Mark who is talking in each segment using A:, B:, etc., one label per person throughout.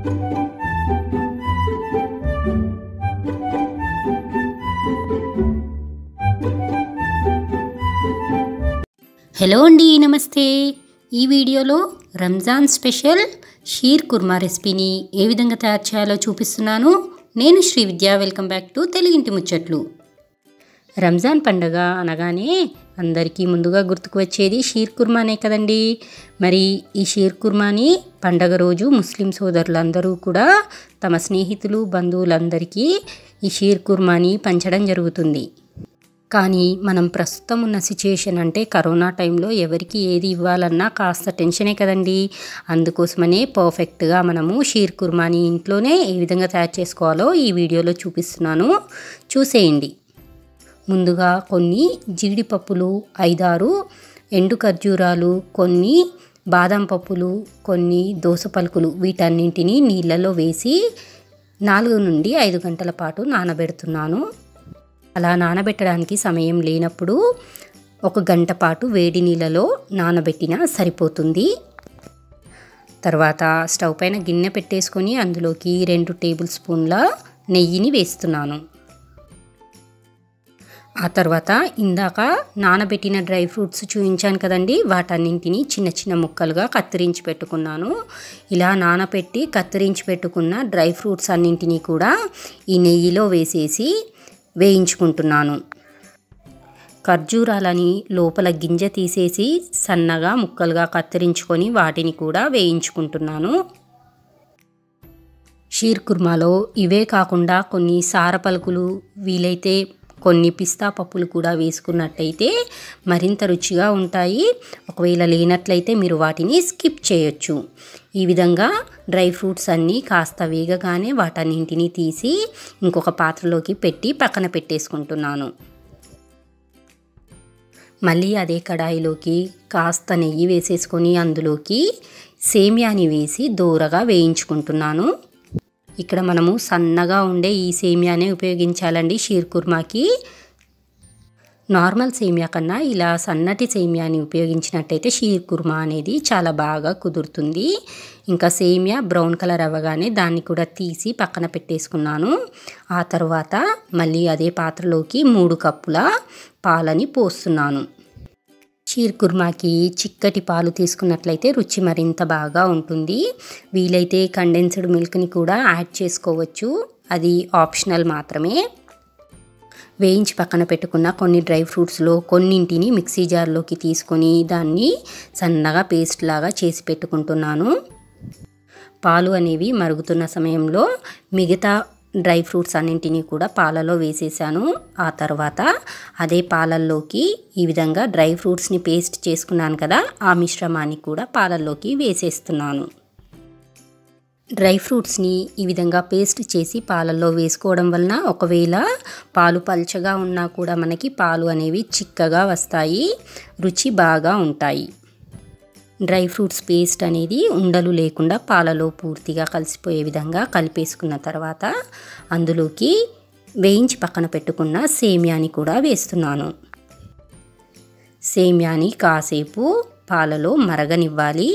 A: hello అండి నమస్తే ఈ వీడియోలో రంజాన్ స్పెషల్ షీర్ కుర్మా రెసిపీని ఏ విధంగా తయారు చేయాలో చూపిస్తున్నాను నేను Sri Vidya welcome back to తెలుగింటి ముచ్చట్లు రంజాన్ పండగ అనగానే అందరికీ ముందుగా గుర్తుకు వచ్చేది షీర్ కుర్మానే కదండి మరి ఈ షీర్ కుర్మాని పండగ రోజు ముస్లిం సోదరులందరూ కూడా తమ స్నేహితులు బంధువులందరికీ ఈ షీర్ కుర్మాని పంచడం జరుగుతుంది కానీ మనం ప్రస్తుతం ఉన్న సిచ్యుయేషన్ అంటే కరోనా టైంలో ఎవరికి ఏది ఇవ్వాలన్నా కాస్త టెన్షనే కదండి అందుకోసమనే పర్ఫెక్ట్గా మనము షీర్ కుర్మాని ఇంట్లోనే ఏ విధంగా తయారు చేసుకోవాలో ఈ వీడియోలో చూపిస్తున్నాను చూసేయండి ముందుగా కొన్ని జీడిపప్పులు ఐదారు ఎండు ఖర్జూరాలు కొన్ని బాదం పప్పులు కొన్ని దోస పలుకులు వీటన్నింటినీ నీళ్ళలో వేసి నాలుగు నుండి ఐదు గంటల పాటు నానబెడుతున్నాను అలా నానబెట్టడానికి సమయం లేనప్పుడు ఒక గంట పాటు వేడి నీళ్ళలో నానబెట్టినా సరిపోతుంది తర్వాత స్టవ్ పైన గిన్నె పెట్టేసుకొని అందులోకి రెండు టేబుల్ స్పూన్ల నెయ్యిని వేస్తున్నాను ఆ తర్వాత ఇందాక నానబెట్టిన డ్రై ఫ్రూట్స్ చూపించాను కదండి వాటన్నింటినీ చిన్న చిన్న ముక్కలుగా కత్తిరించి పెట్టుకున్నాను ఇలా నానబెట్టి కత్తిరించి పెట్టుకున్న డ్రై ఫ్రూట్స్ అన్నింటినీ కూడా ఈ నెయ్యిలో వేసేసి వేయించుకుంటున్నాను ఖర్జూరాలని లోపల గింజ తీసేసి సన్నగా ముక్కలుగా కత్తిరించుకొని వాటిని కూడా వేయించుకుంటున్నాను షీర్ కుర్మాలో ఇవే కాకుండా కొన్ని సార పలుకులు వీలైతే కొన్ని పిస్తా పప్పులు కూడా వేసుకున్నట్టయితే మరింత రుచిగా ఉంటాయి ఒకవేళ లేనట్లయితే మీరు వాటిని స్కిప్ చేయొచ్చు ఈ విధంగా డ్రై ఫ్రూట్స్ అన్నీ కాస్త వేగగానే వాటన్నింటినీ తీసి ఇంకొక పాత్రలోకి పెట్టి పక్కన పెట్టేసుకుంటున్నాను మళ్ళీ అదే కడాయిలోకి కాస్త నెయ్యి వేసేసుకొని అందులోకి సేమియాని వేసి దూరగా వేయించుకుంటున్నాను ఇక్కడ మనము సన్నగా ఉండే ఈ సేమియానే ఉపయోగించాలండి షీర్ కుర్మాకి నార్మల్ సేమియా కన్నా ఇలా సన్నటి సేమియాని ఉపయోగించినట్టయితే షీర్ కుర్మా అనేది చాలా బాగా కుదురుతుంది ఇంకా సేమియా బ్రౌన్ కలర్ అవ్వగానే దాన్ని కూడా తీసి పక్కన పెట్టేసుకున్నాను ఆ తర్వాత మళ్ళీ అదే పాత్రలోకి మూడు కప్పుల పాలని పోస్తున్నాను షీర్ కుర్మాకి చిక్కటి పాలు తీసుకున్నట్లయితే రుచి మరింత బాగా ఉంటుంది వీలైతే కండెన్స్డ్ మిల్క్ని కూడా యాడ్ చేసుకోవచ్చు అది ఆప్షనల్ మాత్రమే వేయించి పక్కన పెట్టుకున్న కొన్ని డ్రై ఫ్రూట్స్లో కొన్నింటిని మిక్సీ జార్లోకి తీసుకొని దాన్ని సన్నగా పేస్ట్ లాగా చేసి పెట్టుకుంటున్నాను పాలు అనేవి మరుగుతున్న సమయంలో మిగతా డ్రై ఫ్రూట్స్ అన్నింటినీ కూడా పాలలో వేసేసాను ఆ తర్వాత అదే పాలల్లోకి ఈ విధంగా డ్రై ఫ్రూట్స్ని పేస్ట్ చేసుకున్నాను కదా ఆ మిశ్రమాన్ని కూడా పాలల్లోకి వేసేస్తున్నాను డ్రై ఫ్రూట్స్ని ఈ విధంగా పేస్ట్ చేసి పాలల్లో వేసుకోవడం వలన ఒకవేళ పాలు పల్చగా ఉన్నా కూడా మనకి పాలు అనేవి చిక్కగా వస్తాయి రుచి బాగా ఉంటాయి డ్రై ఫ్రూట్స్ పేస్ట్ అనేది ఉండలు లేకుండా పాలలో పూర్తిగా కలిసిపోయే విధంగా కలిపేసుకున్న తర్వాత అందులోకి వేయించి పక్కన పెట్టుకున్న సేమియాని కూడా వేస్తున్నాను సేమియాని కాసేపు పాలలో మరగనివ్వాలి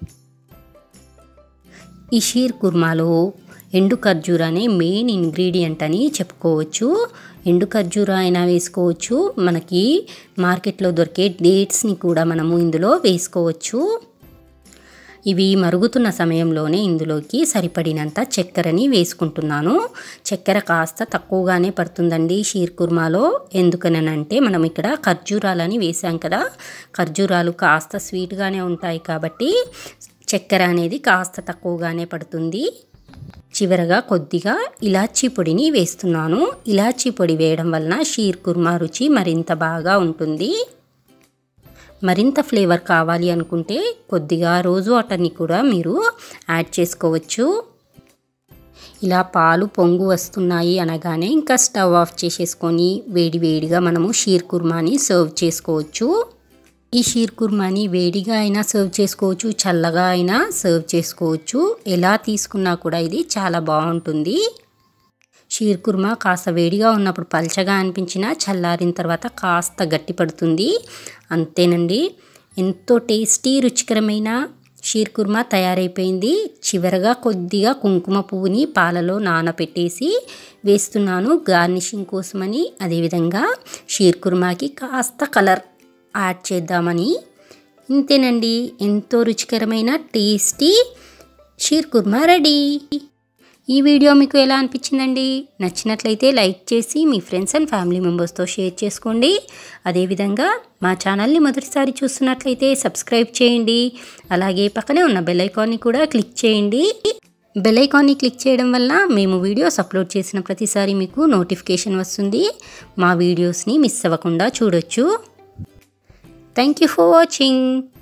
A: ఈ షీర్ కుర్మాలో ఎండు ఖర్జూర అనే మెయిన్ ఇంగ్రీడియంట్ అని చెప్పుకోవచ్చు ఎండు ఖర్జూర అయినా వేసుకోవచ్చు మనకి మార్కెట్లో దొరికే డేట్స్ని కూడా మనము ఇందులో వేసుకోవచ్చు ఇవి మరుగుతున్న సమయంలోనే ఇందులోకి సరిపడినంత చక్కెరని వేసుకుంటున్నాను చక్కెర కాస్త తక్కువగానే పడుతుందండి షీర్ కుర్మాలో ఎందుకనంటే మనం ఇక్కడ ఖర్జూరాలని వేసాం కదా ఖర్జూరాలు కాస్త స్వీట్గానే ఉంటాయి కాబట్టి చక్కెర అనేది కాస్త తక్కువగానే పడుతుంది చివరగా కొద్దిగా ఇలాచీ పొడిని వేస్తున్నాను ఇలాచీ పొడి వేయడం వలన షీర్ కుర్మా రుచి మరింత బాగా ఉంటుంది మరింత ఫ్లేవర్ కావాలి అనుకుంటే కొద్దిగా రోజు వాటర్ని కూడా మీరు యాడ్ చేసుకోవచ్చు ఇలా పాలు పొంగు వస్తున్నాయి అనగానే ఇంకా స్టవ్ ఆఫ్ చేసేసుకొని వేడి వేడిగా మనము షీర్ కుర్మాని సర్వ్ చేసుకోవచ్చు ఈ షీర్ కుర్మాని వేడిగా అయినా సర్వ్ చేసుకోవచ్చు చల్లగా అయినా సర్వ్ చేసుకోవచ్చు ఎలా తీసుకున్నా కూడా ఇది చాలా బాగుంటుంది షీర్ కుర్మా కాస్త వేడిగా ఉన్నప్పుడు పల్చగా అనిపించినా చల్లారిన తర్వాత కాస్త గట్టి పడుతుంది అంతేనండి ఎంతో టేస్టీ రుచికరమైన షీర్ కుర్మా తయారైపోయింది చివరగా కొద్దిగా కుంకుమ పువ్వుని పాలలో నానబెట్టేసి వేస్తున్నాను గార్నిషింగ్ కోసమని అదేవిధంగా షీర్ కుర్మాకి కాస్త కలర్ యాడ్ చేద్దామని ఇంతేనండి ఎంతో రుచికరమైన టేస్టీ షీర్ కుర్మా రెడీ ఈ వీడియో మీకు ఎలా అనిపించిందండి నచ్చినట్లయితే లైక్ చేసి మీ ఫ్రెండ్స్ అండ్ ఫ్యామిలీ మెంబర్స్తో షేర్ చేసుకోండి అదేవిధంగా మా ఛానల్ని మొదటిసారి చూస్తున్నట్లయితే సబ్స్క్రైబ్ చేయండి అలాగే పక్కనే ఉన్న బెల్ ఐకాన్ని కూడా క్లిక్ చేయండి బెల్ ఐకాన్ని క్లిక్ చేయడం వల్ల మేము వీడియోస్ అప్లోడ్ చేసిన ప్రతిసారి మీకు నోటిఫికేషన్ వస్తుంది మా వీడియోస్ని మిస్ అవ్వకుండా చూడొచ్చు థ్యాంక్ యూ ఫర్ వాచింగ్